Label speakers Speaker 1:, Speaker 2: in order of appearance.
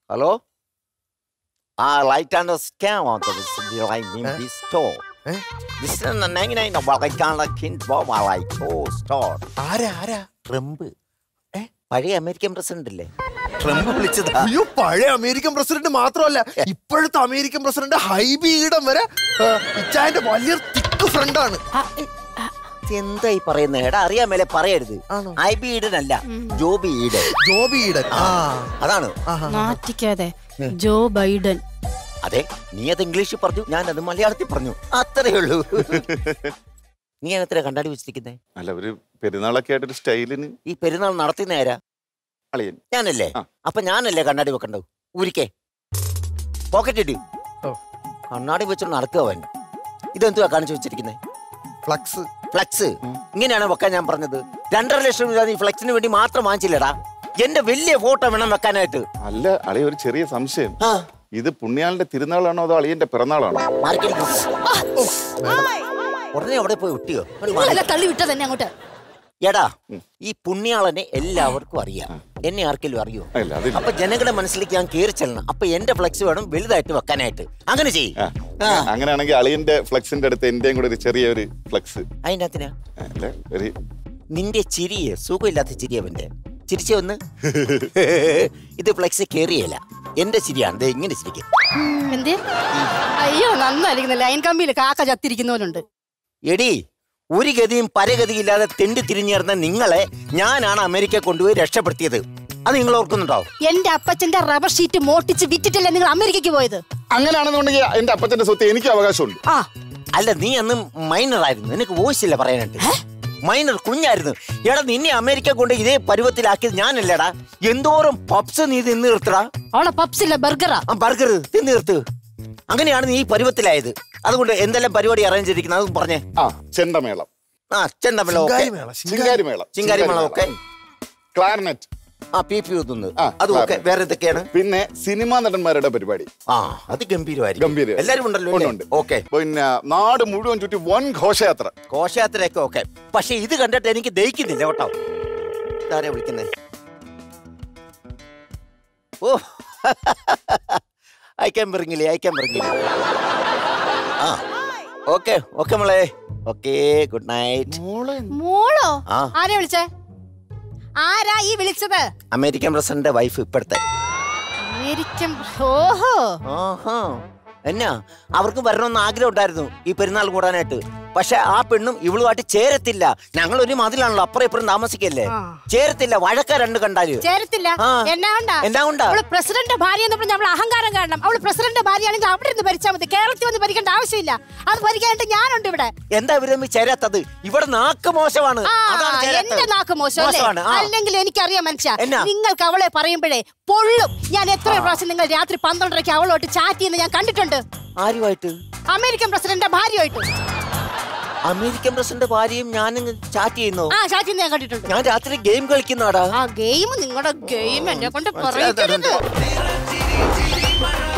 Speaker 1: Hello? I like to understand what is the line in
Speaker 2: Eh?
Speaker 1: this store.
Speaker 2: Eh?
Speaker 1: This is the nine nine of what I can like in Bob I like oh store.
Speaker 2: ആരാ ആരാ
Speaker 1: Trump ഏ പഴയ American president അല്ലേ Trump വിളിച്ചതാ
Speaker 2: അയ്യോ പഴയ American president മാത്രമല്ല ഇപ്പോഴത്തെ അമേരിക്കൻ പ്രസിഡന്റ് ഹൈബി ഈഡൻ വരെ ആ, ഇച്ചായന്റെ വലിയൊരു തിക്ക് ഫ്രണ്ടാണ്
Speaker 1: എന്തായി പറയുന്നത് എടാ അറിയാൻ മേലെ പറയരുത്
Speaker 2: ആണോ?
Speaker 1: ഐ ബി ഈഡൻ അല്ല ജോബി ഈഡൻ
Speaker 2: ജോബി ഈഡൻ ആ
Speaker 1: അതാണ്
Speaker 2: ആഹാ.
Speaker 3: നാറ്റിക്കാതെ ജോ ബൈഡൻ
Speaker 1: അതെ നീ അത് ഇംഗ്ലീഷിൽ പറഞ്ഞു ഞാൻ അത് മലയാളത്തിൽ പറഞ്ഞു അത്രേ ഉള്ളൂ നീ എത്ര കണ്ണാടി വെച്ചിരിക്കുന്നേ
Speaker 4: അല്ല ഒരു പെരുന്നാളൊക്കെ ആയിട്ടൊരു സ്റ്റൈലിന്
Speaker 1: ഈ പെരുന്നാൾ നടത്തുന്ന ആരാ
Speaker 4: അളിയൻ
Speaker 1: ഞാനല്ലേ
Speaker 4: ആ.
Speaker 1: അപ്പൊ ഞാനല്ലേ കണ്ണാടി വെക്കണ്ടത് ഊരിക്കേ പോക്കറ്റ് ഇട്
Speaker 2: ഓ.
Speaker 1: കണ്ണാടി വെച്ചോണ്ട് നടക്കുക അവൻ ഇതെന്തുവാ കാണിച്ചു വെച്ചിരിക്കുന്നത്
Speaker 2: ഫ്ലക്സ്
Speaker 1: ഫ്ലക്സ് ഇങ്ങനെയാണ് വെക്കാൻ ഞാൻ പറഞ്ഞത് രണ്ടര ലക്ഷം രൂപ നീ ഫ്ലക്സിന് വേണ്ടി മാത്രം വാങ്ങിച്ചില്ലടാ എന്റെ വലിയ ഫോട്ടോ വേണം വെക്കാനായിട്ട്
Speaker 4: അല്ല അളിയ ഒരു ചെറിയ സംശയം
Speaker 1: ആ
Speaker 4: ഇത് പുണ്യാളിന്റെ തിരുനാളാണോ അതോ അളിയന്റെ പിറന്നാളാണോ
Speaker 1: മാർക്കറ്റിൽ ഉടനെ അവിടെ പോയി ഒട്ടിയോ അങ്ങോട്ട് മാറി.
Speaker 3: അല്ല തള്ളി വിട്ട തന്നെ അങ്ങോട്ട്
Speaker 1: എടാ ഈ പുണ്യാളനെ എല്ലാവർക്കും അറിയാം എന്നെ ആർക്കെങ്കിലും അറിയോ
Speaker 4: അല്ല അതില്ല
Speaker 1: അപ്പൊ ജനങ്ങളുടെ മനസ്സിലേക്ക് ഞാൻ കയറി ചെല്ലണം അപ്പൊ എന്റെ ഫ്ലെക്സ് വേണം വലുതായിട്ട് വെക്കാനായിട്ട് അങ്ങനെ ചെയ്യ്
Speaker 4: ആ, അങ്ങനെയാണെങ്കിൽ അളിയന്റെ ഫ്ലെക്സിന്റെ അടുത്ത് എന്റെയും കൂടെ ഒരു ചെറിയൊരു ഫ്ലെക്സ്
Speaker 1: അതിനകത്തിനാ
Speaker 4: അല്ല ഒരു
Speaker 1: നിന്റെ ചിരിയെ സുഖമില്ലാത്ത ചിരി അവന്റെ ചിരിച്ചു വന്ന് ഇത് ഫ്ലെക്സ് കേറിയല്ല എന്റെ ചിരിയാണ് ദേ ഇങ്ങനെ ചിരിക്കും
Speaker 3: എന്തേ അയ്യോ നന്നായിരിക്കുന്ന ലൈൻ കമ്പിയിൽ കാക്ക ചത്തിരിക്കുന്നവരുണ്ട്
Speaker 1: എടി ഒരു ഗതിയും പരഗതിയും ഇല്ലാതെ തെണ്ടി തിരിഞ്ഞിരുന്ന നിങ്ങളെ ഞാനാണ് അമേരിക്ക കൊണ്ടുപോയി രക്ഷപ്പെടുത്തിയത് അത് നിങ്ങൾ ഓർക്കുന്നുണ്ടോ
Speaker 3: എന്റെ അപ്പച്ചന്റെ റബ്ബർ ഷീറ്റ് മോട്ടിച്ച് വിറ്റിട്ടല്ലേ നിങ്ങൾ അമേരിക്കയ്ക്ക് പോയത്
Speaker 4: അങ്ങനെയാണെന്നുണ്ടെങ്കിൽ എന്റെ അപ്പച്ചന്റെ സ്വത്ത് എനിക്ക് അവകാശമുണ്ട്
Speaker 3: ആ
Speaker 1: അല്ല നീ അന്ന് മൈനർ ആയിരുന്നു നിനക്ക് വോയിസ് ഇല്ല പറയാനായിട്ട് മൈനർ കുഞ്ഞായിരുന്നു എടാ നിന്നെ അമേരിക്ക കൊണ്ട് ഇതേ പരുവത്തിലാക്കിയത് ഞാനല്ലേടാ എന്തോരം പപ്സ് നീ തിന്നു നിർത്തടാ
Speaker 3: അവളെ പപ്സില്ല ബർഗറാ
Speaker 1: ആ ബർഗർ തിന്നു നിർത്ത് അങ്ങനെയാണ് നീ ഈ പരുവത്തിലായത് അതുകൊണ്ട് എന്തെല്ലാം പരിപാടി അറേഞ്ച് ചെയ്തിരിക്കുന്നത് അതും പറഞ്ഞേ
Speaker 4: ആ ചെണ്ടമേളം
Speaker 1: ആ ചെണ്ടമേളം ഓക്കെ
Speaker 2: ചിങ്കാരിമേള, ചിങ്കാരി-
Speaker 4: ചിങ്കാരിമേളം
Speaker 1: ചിങ്കാരിമേളം ഓക്കെ
Speaker 4: ക്ലാരനെറ്റ്
Speaker 1: ആ പി പി ഊതുന്നത്
Speaker 4: ആ,
Speaker 1: അതും ഓക്കെ
Speaker 4: clarinet.
Speaker 1: വേറെ എന്തൊക്കെയാണ്
Speaker 4: പിന്നെ സിനിമാ നടന്മാരുടെ പരിപാടി
Speaker 1: ആ അത് ഗംഭീരമായിരിക്കും
Speaker 4: ഗംഭീര
Speaker 1: എല്ലാരും ഉണ്ടല്ലോ
Speaker 4: ഉണ്ട്, ഉണ്ട്.
Speaker 1: ഓക്കെ
Speaker 4: പിന്നെ നാട് മുഴുവൻ ചുറ്റി വൻ ഘോഷയാത്ര
Speaker 1: ഘോഷയാത്രയൊക്കെ ഓക്കെ പക്ഷെ ഇത് കണ്ടിട്ട് എനിക്ക് ദഹിക്കുന്നില്ല കേട്ടോ ഇതാരാ വിളിക്കുന്നേ ഓ അയക്കാൻ പറഞ്ഞില്ലേ അയക്കാൻ പറഞ്ഞില്ലേ ആ ഓക്കെ ഓക്കെ മോളെ ഓക്കെ ഗുഡ് നൈറ്റ്
Speaker 3: മോളോ
Speaker 1: ആ.
Speaker 3: ആരാ വിളിച്ചേ ആരാ ഈ വിളിച്ചത്
Speaker 1: അമേരിക്കൻ പ്രസിഡന്റ് വൈഫ് ഇപ്പോഴത്തെ
Speaker 3: അമേരിക്കൻ ഓഹോ
Speaker 1: ആഹാ എന്നാ അവർക്ക് വരണമെന്ന് ആഗ്രഹം ഉണ്ടായിരുന്നു ഈ പെരുന്നാൾ കൂടാനായിട്ട് പക്ഷെ ആ പെണ്ണും ഇവളുമായിട്ട് ചേരത്തില്ല ഞങ്ങൾ ഒരു മതിലാണല്ലോ അപ്പുറം ഇപ്പുറം താമസിക്കല്ലേ
Speaker 3: ആ.
Speaker 1: ചേരത്തില്ല വഴക്ക രണ്ട് കണ്ടാല്
Speaker 3: ചേരത്തില്ല
Speaker 1: ആ.
Speaker 3: എന്നാ ഉണ്ടാ
Speaker 1: എന്നാ ഉണ്ടാ?
Speaker 3: അവള് പ്രസിഡന്റ് ഭാര്യ എന്ന് പറഞ്ഞാൽ അവള് അഹങ്കാരം കാണണം അവള് പ്രസിഡന്റ് ഭാര്യയാണെങ്കിൽ അവിടെ ഇരുന്ന് ഭരിച്ചാൽ മതി കേരളത്തിൽ വന്ന് ഭരിക്കേണ്ട ആവശ്യമില്ല അത് ഭരിക്കാനായിട്ട് ഞാനുണ്ട് ഇവിടെ
Speaker 1: എന്താ ഇവര് തമ്മിൽ ചേരാത്തത് ഇവിടെ നാക്ക് മോശമാണ്
Speaker 3: ആ,
Speaker 1: അതാണ് ചേരാത്തത്.
Speaker 3: എന്റെ നാക്ക് മോശം അല്ലേ
Speaker 1: മോശമാണ്, ആ.
Speaker 3: അല്ലെങ്കിൽ എനിക്കറിയാം മനുഷ്യ
Speaker 1: എന്നാ?
Speaker 3: നിങ്ങൾക്ക് അവളെ പറയുമ്പോഴേ പൊള്ളും ഞാൻ എത്ര പ്രാവശ്യം നിങ്ങൾ രാത്രി പന്ത്രണ്ടരയ്ക്ക് അവളോട്ട് ചാറ്റ് ചെയ്യുന്ന ഞാൻ കണ്ടിട്ടുണ്ട്
Speaker 1: ആരുമായിട്ട്
Speaker 3: അമേരിക്കൻ പ്രസിഡന്റ് ഭാര്യയായിട്ട്
Speaker 1: അമേരിക്കൻ പ്രസിഡന്റ് ഭാര്യയും ഞാനും ചാറ്റ് ചെയ്യുന്നു
Speaker 3: ആ ചാറ്റ് ചെയ്യുന്ന ഞാൻ കണ്ടിട്ടുണ്ട്
Speaker 1: ഞാൻ രാത്രി ഗെയിം കളിക്കുന്നാടാ
Speaker 3: ആ ഗെയിം നിങ്ങളുടെ ഗെയിം എന്നെ കൊണ്ട് പറയിക്കരുത്
Speaker 1: മനസ്സിലാകുന്നുണ്ട്.